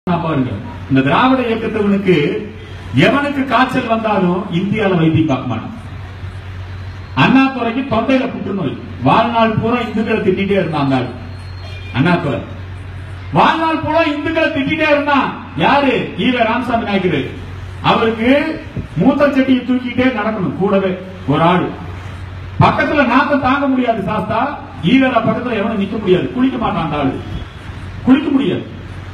நான் பாருங்க இந்த திராவிட இயக்கத்தவனுக்கு எவனுக்கு காய்ச்சல் வந்தாலும் இந்தியால வைத்தியம் பார்க்க மாட்டான் அண்ணாதுரைக்கு தொண்டையில புற்றுநோய் வாழ்நாள் பூரா இந்துக்களை திட்டிட்டே இருந்தான் அந்த ஆளு. அண்ணாதுரை வாழ்நாள் பூரா இந்துக்களை திட்டிட்டே இருந்தான் யாரு ஈவ ராமசாமி நாயக்கரு அவருக்கு மூத்த செடியை தூக்கிட்டே நடக்கணும் கூடவே ஒரு ஆளு பக்கத்துல நாத்தம் தாங்க முடியாது சாஸ்தா ஈவரா பக்கத்துல எவனும் நிக்க முடியாது குளிக்க மாட்டான் அந்த ஆளு குளிக்க முடியாது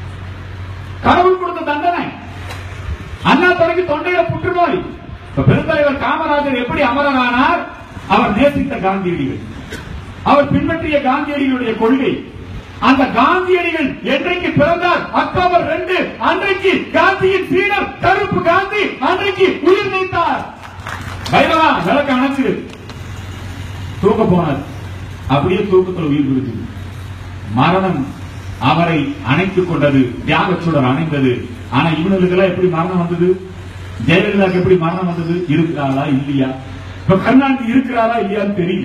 கடவுள் கொடுத்த தண்டனை அண்ணா துறைக்கு தொண்டையில புற்றுநோய் இப்ப பெருந்தலைவர் காமராஜர் எப்படி அமரனானார் அவர் நேசித்த காந்தியடிகள் அவர் பின்பற்றிய காந்தியடிகளுடைய கொள்கை அந்த காந்தியடிகள் என்றைக்கு பிறந்தார் அக்டோபர் ரெண்டு அன்றைக்கு காந்தியின் சீடர் கருப்பு காந்தி அன்றைக்கு உயிர் நீத்தார் பைரவா விளக்க அணைச்சிரு தூக்க போனார் அப்படியே தூக்கத்தில் உயிர் விடுச்சு மரணம் அவரை அணைத்துக் கொண்டது தியாக சுடர் அணைந்தது ஆனா இவனுக்கு எல்லாம் எப்படி மரணம் வந்தது ஜெயலலிதாக்கு எப்படி மரணம் வந்தது இருக்கிறாளா இல்லையா இப்ப கருணாநிதி இருக்கிறாரா இல்லையான்னு தெரியல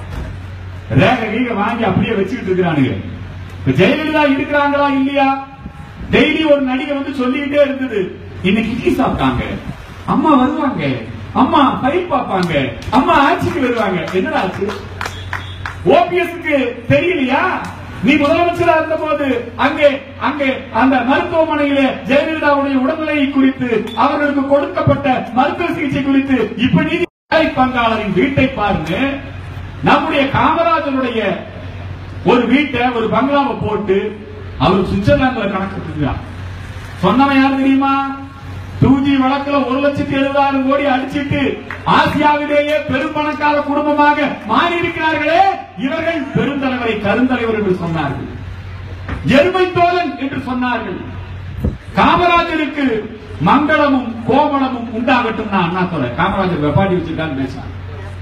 ரேக கீக வாங்கி அப்படியே வச்சுக்கிட்டு இருக்கிறானுங்க இப்ப ஜெயலலிதா இருக்கிறாங்களா இல்லையா டெய்லி ஒரு நடிகை வந்து சொல்லிக்கிட்டே இருந்தது இன்னைக்கு டீ சாப்பிட்டாங்க அம்மா வருவாங்க அம்மா பைப் பார்ப்பாங்க அம்மா ஆட்சிக்கு வருவாங்க என்னடா ஆச்சு ஓபிஎஸ்க்கு தெரியலையா நீ முதலமைச்சரா இருந்த போது அங்கே அங்கே அந்த மருத்துவமனையில ஜெயலலிதாவுடைய உடல்நிலை குறித்து அவர்களுக்கு கொடுக்கப்பட்ட மருத்துவ சிகிச்சை குறித்து இப்ப நீதி வேலை பங்காளரின் வீட்டை பாருங்க நம்முடைய காமராஜருடைய ஒரு வீட்டை ஒரு பங்களாவை போட்டு அவர் சுவிட்சர்லாந்துல கணக்கு சொன்னவன் யார் தெரியுமா டூ ஜி வழக்குல ஒரு லட்சத்தி எழுபதாயிரம் கோடி அடிச்சிட்டு ஆசியாவிலேயே பெரும் பணக்கார குடும்பமாக மாறி இருக்கிறார்களே இவர்கள் பெருந்தலைவரை கருந்தலைவர் என்று சொன்னார்கள் எருமை தோழன் என்று சொன்னார்கள் காமராஜருக்கு மங்களமும் கோமளமும் உண்டாகட்டும் நான் அண்ணா சொல்ல காமராஜர் வெப்பாடி வச்சிருக்கான்னு பேசினார்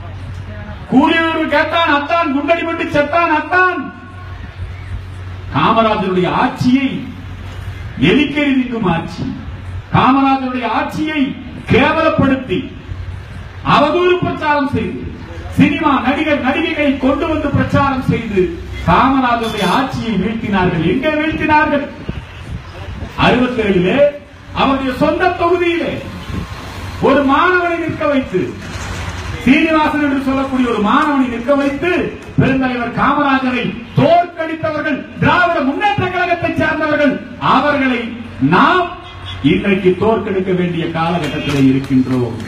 கூலியூர் கேட்டான் அத்தான் குண்டடி விட்டு செத்தான் அத்தான் காமராஜருடைய ஆட்சியை எலிக்கெறிதிக்கும் ஆட்சி காமராஜருடைய ஆட்சியை கேவலப்படுத்தி அவதூறு பிரச்சாரம் செய்து சினிமா நடிகர் நடிகைகளை கொண்டு வந்து பிரச்சாரம் செய்து காமராஜருடைய ஆட்சியை வீழ்த்தினார்கள் எங்கே வீழ்த்தினார்கள் அறுபத்தி ஏழிலே அவருடைய சொந்த தொகுதியிலே ஒரு மாணவனை நிற்க வைத்து சீனிவாசன் என்று சொல்லக்கூடிய ஒரு மாணவனை நிற்க வைத்து பெருந்தலைவர் காமராஜரை தோற்கடித்தவர்கள் திராவிட முன்னேற்ற கழகத்தை சேர்ந்தவர்கள் அவர்களை நாம் இன்றைக்கு தோற்கடிக்க வேண்டிய காலகட்டத்தில் இருக்கின்றோம்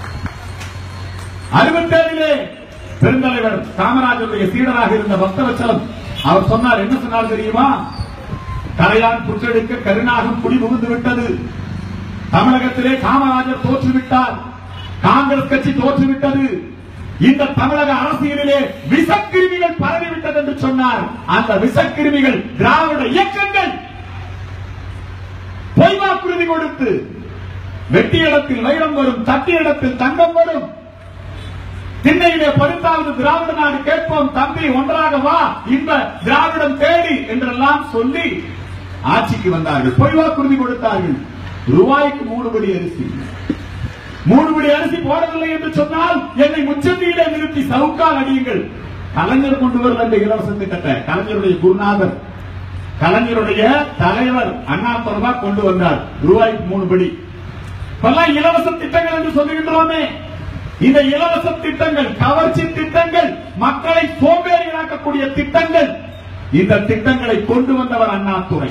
அறுபத்தேழிலே பெருந்தலைவர் காமராஜருடைய சீடராக இருந்த பக்தவச்சலம் அவர் சொன்னார் என்ன சொன்னார் தெரியுமா கரையான் புற்றெடுக்க கருணாகம் குடி புகுந்து விட்டது தமிழகத்திலே காமராஜர் தோற்றுவிட்டார் காங்கிரஸ் கட்சி தோற்றுவிட்டது இந்த தமிழக அரசியலிலே விஷக்கிருமிகள் பரவிவிட்டது என்று சொன்னார் அந்த விஷக்கிருமிகள் திராவிட இயக்கங்கள் பொய் வாக்குறுதி கொடுத்து வெட்டி இடத்தில் வைரம் வரும் தட்டி இடத்தில் தங்கம் வரும் திண்ணையிலே படுத்தாவது திராவிட நாடு கேட்போம் தம்பி ஒன்றாக வா இந்த திராவிடம் தேடி என்றெல்லாம் சொல்லி ஆட்சிக்கு வந்தார்கள் பொய் வாக்குறுதி கொடுத்தார்கள் ரூபாய்க்கு மூணு படி அரிசி மூணு படி அரிசி போடவில்லை என்று சொன்னால் என்னை முச்சந்தியிலே நிறுத்தி சவுக்கால் அடியுங்கள் கலைஞர் கொண்டு வருது அந்த இலவச திட்டத்தை கலைஞருடைய குருநாதர் கலைஞருடைய தலைவர் அண்ணா பிரபா கொண்டு வந்தார் ரூபாய்க்கு மூணு படி இப்பெல்லாம் இலவச திட்டங்கள் என்று சொல்லுகின்றோமே இந்த இலவச திட்டங்கள் கவர்ச்சி திட்டங்கள் மக்களை சோம்பேறிகளாக்கக்கூடிய திட்டங்கள் இந்த திட்டங்களை கொண்டு வந்தவர் அண்ணாதுரை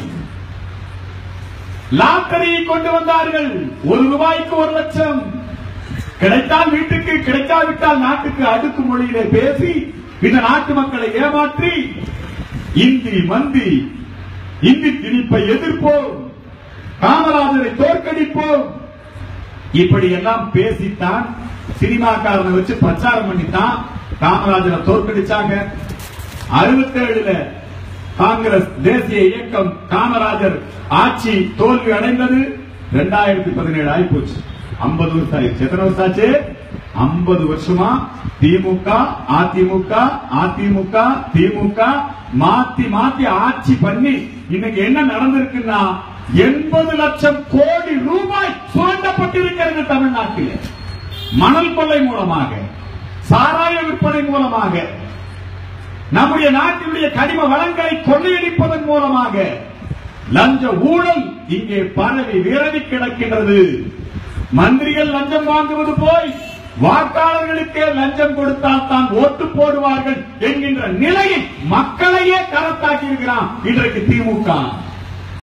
லாட்டரியை கொண்டு வந்தார்கள் ஒரு ரூபாய்க்கு ஒரு லட்சம் கிடைத்தால் வீட்டுக்கு கிடைக்காவிட்டால் நாட்டுக்கு அடுக்கு மொழியிலே பேசி இந்த நாட்டு மக்களை ஏமாற்றி இந்தி மந்தி இந்தி திணிப்பை எதிர்ப்போம் காமராஜரை தோற்கடிப்போம் இப்படி எல்லாம் பேசித்தான் சினிமாக்காரனை வச்சு பிரச்சாரம் பண்ணித்தான் காமராஜரை தோற்கடிச்சாங்க அறுபத்தி ஏழுல காங்கிரஸ் தேசிய இயக்கம் காமராஜர் ஆட்சி தோல்வி அடைந்தது ரெண்டாயிரத்தி பதினேழு ஆகி போச்சு ஐம்பது வருஷம் ஆயிடுச்சு எத்தனை வருஷம் ஆச்சு ஐம்பது வருஷமா திமுக அதிமுக அதிமுக திமுக மாத்தி மாத்தி ஆட்சி பண்ணி இன்னைக்கு என்ன நடந்திருக்குன்னா எண்பது லட்சம் கோடி ரூபாய் சுரண்டப்பட்டிருக்கிறது தமிழ்நாட்டில் மணல் கொள்ளை மூலமாக சாராய விற்பனை மூலமாக நம்முடைய நாட்டினுடைய கனிம வளங்களை கொள்ளையடிப்பதன் மூலமாக லஞ்ச ஊழல் இங்கே பரவி விரவி கிடக்கின்றது மந்திரிகள் லஞ்சம் வாங்குவது போய் வாக்காளர்களுக்கே லஞ்சம் கொடுத்தால் தான் ஓட்டு போடுவார்கள் என்கின்ற நிலையை மக்களையே கரத்தாக்கி இருக்கிறான் இன்றைக்கு திமுக